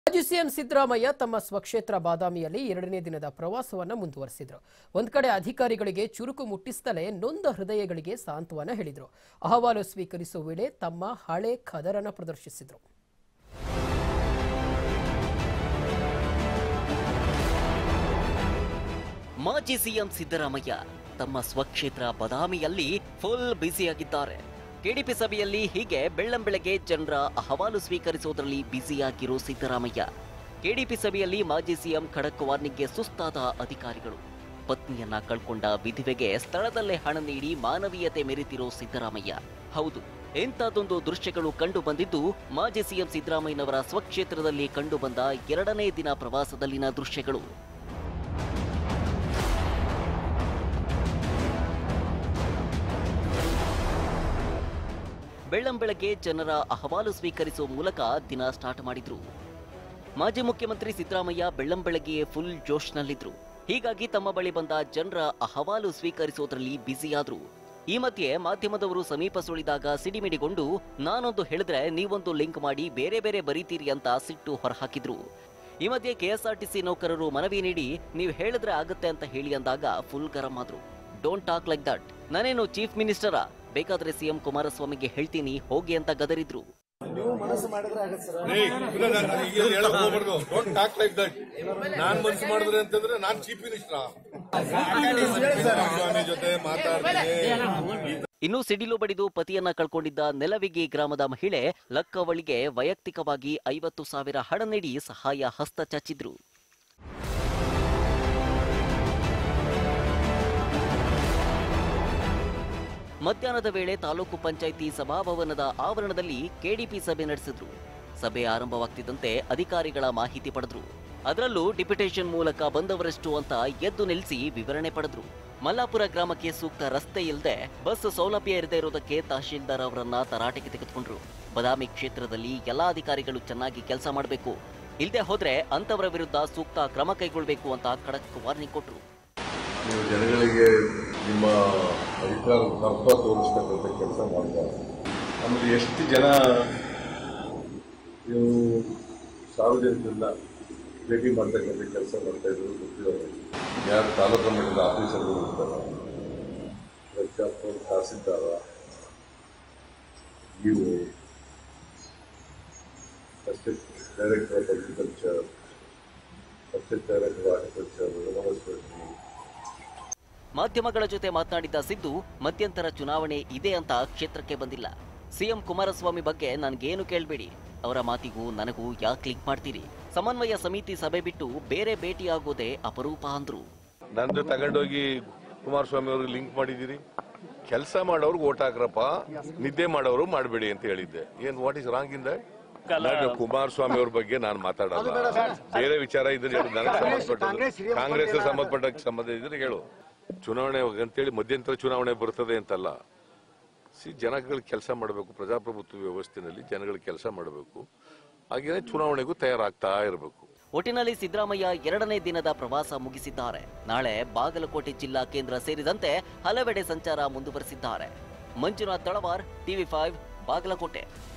ಮಾಜಿ ಸಿಎಂ ಸಿದ್ದರಾಮಯ್ಯ ತಮ್ಮ ಸ್ವಕ್ಷೇತ್ರ ಬಾದಾಮಿಯಲ್ಲಿ ಎರಡನೇ ದಿನದ ಪ್ರವಾಸವನ್ನ ಮುಂದುವರೆಸಿದ್ರು ಒಂದ್ ಕಡೆ ಅಧಿಕಾರಿಗಳಿಗೆ ಚುರುಕು ಮುಟ್ಟಿಸ್ತಲೇ ನೊಂದ ಹೃದಯಗಳಿಗೆ ಸಾಂತ್ವನ ಹೇಳಿದ್ರು ಅಹವಾಲು ಸ್ವೀಕರಿಸುವ ವೇಳೆ ತಮ್ಮ ಹಳೆ ಖದರನ ಪ್ರದರ್ಶಿಸಿದ್ರು ಮಾಜಿ ಸಿಎಂ ಸಿದ್ದರಾಮಯ್ಯ ತಮ್ಮ ಸ್ವಕ್ಷೇತ್ರ ಬದಾಮಿಯಲ್ಲಿ ಫುಲ್ ಬ್ಯುಸಿಯಾಗಿದ್ದಾರೆ ಕೆಡಿಪಿ ಸಭೆಯಲ್ಲಿ ಹೀಗೆ ಬೆಳ್ಳಂಬೆಳಗ್ಗೆ ಜನರ ಅಹವಾಲು ಸ್ವೀಕರಿಸುವುದರಲ್ಲಿ ಬ್ಯುಸಿಯಾಗಿರೋ ಸಿದ್ದರಾಮಯ್ಯ ಕೆಡಿಪಿ ಸಭೆಯಲ್ಲಿ ಮಾಜಿ ಸಿಎಂ ಖಡಕ್ ವಾರ್ನಿಂಗ್ಗೆ ಸುಸ್ತಾದ ಅಧಿಕಾರಿಗಳು ಪತ್ನಿಯನ್ನ ಕಳ್ಕೊಂಡ ವಿಧವೆಗೆ ಸ್ಥಳದಲ್ಲೇ ಹಣ ನೀಡಿ ಮಾನವೀಯತೆ ಮೆರೆತಿರೋ ಸಿದ್ದರಾಮಯ್ಯ ಹೌದು ಎಂಥದೊಂದು ದೃಶ್ಯಗಳು ಕಂಡು ಬಂದಿದ್ದು ಮಾಜಿ ಸಿಎಂ ಸಿದ್ದರಾಮಯ್ಯನವರ ಸ್ವಕ್ಷೇತ್ರದಲ್ಲಿ ಕಂಡುಬಂದ ಎರಡನೇ ದಿನ ಪ್ರವಾಸದಲ್ಲಿನ ದೃಶ್ಯಗಳು ಬೆಳ್ಳಂಬೆಳಗ್ಗೆ ಜನರ ಅಹವಾಲು ಸ್ವೀಕರಿಸುವ ಮೂಲಕ ದಿನ ಸ್ಟಾರ್ಟ್ ಮಾಡಿದ್ರು ಮಾಜಿ ಮುಖ್ಯಮಂತ್ರಿ ಸಿದ್ದರಾಮಯ್ಯ ಬೆಳ್ಳಂಬೆಳಗ್ಗೆಯೇ ಫುಲ್ ಜೋಶ್ನಲ್ಲಿದ್ರು ಹೀಗಾಗಿ ತಮ್ಮ ಬಳಿ ಬಂದ ಜನರ ಅಹವಾಲು ಸ್ವೀಕರಿಸೋದ್ರಲ್ಲಿ ಬ್ಯುಸಿಯಾದ್ರು ಈ ಮಧ್ಯೆ ಮಾಧ್ಯಮದವರು ಸಮೀಪ ಸುಳಿದಾಗ ಸಿಡಿಮಿಡಿಗೊಂಡು ನಾನೊಂದು ಹೇಳಿದ್ರೆ ನೀವೊಂದು ಲಿಂಕ್ ಮಾಡಿ ಬೇರೆ ಬೇರೆ ಬರೀತೀರಿ ಅಂತ ಸಿಟ್ಟು ಹೊರಹಾಕಿದ್ರು ಈ ಮಧ್ಯೆ ಕೆಎಸ್ಆರ್ಟಿಸಿ ನೌಕರರು ಮನವಿ ನೀಡಿ ನೀವು ಹೇಳಿದ್ರೆ ಆಗತ್ತೆ ಅಂತ ಹೇಳಿ ಅಂದಾಗ ಫುಲ್ ಗರಂ ಆದ್ರು ಡೋಂಟ್ ಟಾಕ್ ಲೈಕ್ ದಟ್ ನಾನೇನು ಚೀಫ್ ಮಿನಿಸ್ಟರಾ ಬೇಕಾದ್ರೆ ಸಿಎಂ ಕುಮಾರಸ್ವಾಮಿಗೆ ಹೇಳ್ತೀನಿ ಹೋಗಿ ಅಂತ ಗದರಿದ್ರು ಏಯ್, ಇಲ್ಲ, ನಾನ್- ನಾನ್ ಈಗ ಹೇಳಕ್ ಹೋಗ್ಬಾರ್ದು. Don't talk like that. ನಾನ್ ಮನ್ಸು ಮಾಡಿದ್ರೆ ಅಂತಂದ್ರೆ ನಾನ್ ಚೀಫ್ ಮಿನಿಸ್ಟರ್ ಸ್ವಾಮಿ ಜೊತೆ ಮಾತಾಡ್ತೀನಿ ಇನ್ನು ಸಿಡಿಲು ಬಡಿದು ಪತಿಯನ್ನ ಕಳ್ಕೊಂಡಿದ್ದ ನೆಲವಿಗಿ ಗ್ರಾಮದ ಮಹಿಳೆ ಲಕ್ಕವಳಿಗೆ ವೈಯಕ್ತಿಕವಾಗಿ ಐವತ್ತು ಸಾವಿರ ಹಣ ನೀಡಿ ಸಹಾಯ ಹಸ್ತ ಚಾಚಿದ್ರು ಮಧ್ಯಾಹ್ನದ ವೇಳೆ ತಾಲೂಕು ಪಂಚಾಯಿತಿ ಸಭಾಭವನದ ಆವರಣದಲ್ಲಿ ಕೆಡಿಪಿ ಸಭೆ ನಡೆಸಿದ್ರು ಸಭೆ ಆರಂಭವಾಗ್ತಿದ್ದಂತೆ ಅಧಿಕಾರಿಗಳ ಮಾಹಿತಿ ಪಡೆದ್ರು ಅದರಲ್ಲೂ ಡಿಪ್ಯುಟೇಷನ್ ಮೂಲಕ ಬಂದವರೆಷ್ಟು ಅಂತ ಎದ್ದು ನಿಲ್ಲಿಸಿ ವಿವರಣೆ ಪಡೆದ್ರು ಮಲ್ಲಾಪುರ ಗ್ರಾಮಕ್ಕೆ ಸೂಕ್ತ ರಸ್ತೆ ಇಲ್ಲದೆ ಬಸ್ ಸೌಲಭ್ಯ ಇರದೇ ಇರೋದಕ್ಕೆ ತಹಶೀಲ್ದಾರ್ ಅವರನ್ನ ತರಾಟೆಗೆ ತೆಗೆದುಕೊಂಡ್ರು ಬದಾಮಿ ಕ್ಷೇತ್ರದಲ್ಲಿ ಎಲ್ಲಾ ಅಧಿಕಾರಿಗಳು ಚೆನ್ನಾಗಿ ಕೆಲಸ ಮಾಡಬೇಕು ಇಲ್ಲದೆ ಹೋದ್ರೆ ಅಂತವರ ವಿರುದ್ಧ ಸೂಕ್ತ ಕ್ರಮ ಕೈಗೊಳ್ಳಬೇಕು ಅಂತ ಖಡಕ್ ವಾರ್ನಿಂಗ್ ಕೊಟ್ರು ನೀವು ಜನಗಳಿಗೆ ನಿಮ್ಮ ಅಧಿಕಾರ ದರ್ಪ ತೋರಿಸ್ತಕ್ಕಂಥ ಕೆಲಸ ಮಾಡ್ತಾರೆ ಆಮೇಲೆ ಎಷ್ಟು ಜನ ನೀವು ಸಾರ್ವಜನಿಕರನ್ನ ಭೇಟಿ ಮಾಡ್ತಕ್ಕಂಥ ಕೆಲಸ ಮಾಡ್ತಾ ಇದ್ರು ಗೊತ್ತಿಲ್ಲ ಯಾರು ತಾಲೂಕು ಮಟ್ಟದ ಆಫೀಸರ್ಗಳು ಇರ್ತಾರೆ ಎಕ್ಸಾಂಪಲ್ ತಹಸೀಲ್ದಾರ ಇವು assistant director of agriculture assistant director of horticulture university ಮಾಧ್ಯಮಗಳ ಜೊತೆ ಮಾತನಾಡಿದ ಸಿದ್ದು ಮಧ್ಯಂತರ ಚುನಾವಣೆ ಇದೆ ಅಂತ ಕ್ಷೇತ್ರಕ್ಕೆ ಬಂದಿಲ್ಲ ಸಿಎಂ ಕುಮಾರಸ್ವಾಮಿ ಬಗ್ಗೆ ನನ್ಗೇನು ಕೇಳಬೇಡಿ ಅವರ ಮಾತಿಗೂ ನನಗೂ ಯಾಕೆ ಲಿಂಕ್ ಮಾಡ್ತೀರಿ ಸಮನ್ವಯ ಸಮಿತಿ ಸಭೆ ಬಿಟ್ಟು ಬೇರೆ ಭೇಟಿಯಾಗೋದೇ ಅಪರೂಪ ಅಂದ್ರು ನಂದು ತಗೊಂಡೋಗಿ ಕುಮಾರಸ್ವಾಮಿ ಅವ್ರಿಗೆ ಲಿಂಕ್ ಮಾಡಿದ್ದೀರಿ ಕೆಲಸ ಮಾಡೋರ್ಗೆ ಓಟ್ ಹಾಕ್ರಪ್ಪ ನಿದ್ದೆ ಮಾಡೋರು ಮಾಡಬೇಡಿ ಅಂತ ಹೇಳಿದ್ದೆ ಏನ್ what is wrong in that ನಾನು ಕುಮಾರಸ್ವಾಮಿ ಅವ್ರ ಬಗ್ಗೆ ನಾನು ಮಾತಾಡಲ್ಲ ಬೇರೆ ವಿಚಾರ ಇದ್ರೆ ಹೇಳು ನನಗೆ ಸಂಬಂಧಪಟ್ಟ ಕಾಂಗ್ರೆಸ್ ಸಂಬಂಧಪಟ್ಟ ಸಂಬಂಧ ಇದ್ರೆ ಹೇಳು ಚುನಾವಣೆ ಅಂತೇಳಿ ಮಧ್ಯಂತರ ಚುನಾವಣೆ ಬರ್ತದೆ ಅಂತಲ್ಲ ಸಿ ಜನಗಳು ಕೆಲಸ ಮಾಡಬೇಕು ಪ್ರಜಾಪ್ರಭುತ್ವ ವ್ಯವಸ್ಥೆನಲ್ಲಿ ಜನಗಳು ಕೆಲಸ ಮಾಡಬೇಕು ಹಾಗೇನೆ ಚುನಾವಣೆಗೂ ತಯಾರಾಗ್ತಾ ಇರಬೇಕು ಒಟ್ಟಿನಲ್ಲಿ ಸಿದ್ದರಾಮಯ್ಯ ಎರಡನೇ ದಿನದ ಪ್ರವಾಸ ಮುಗಿಸಿದ್ದಾರೆ ನಾಳೆ ಬಾಗಲಕೋಟೆ ಜಿಲ್ಲಾ ಕೇಂದ್ರ ಸೇರಿದಂತೆ ಹಲವೆಡೆ ಸಂಚಾರ ಮುಂದುವರೆಸಿದ್ದಾರೆ ಮಂಜುನಾಥ್ ತಳವಾರ್ ಟಿವಿ ಫೈವ್ ಬಾಗಲಕೋಟೆ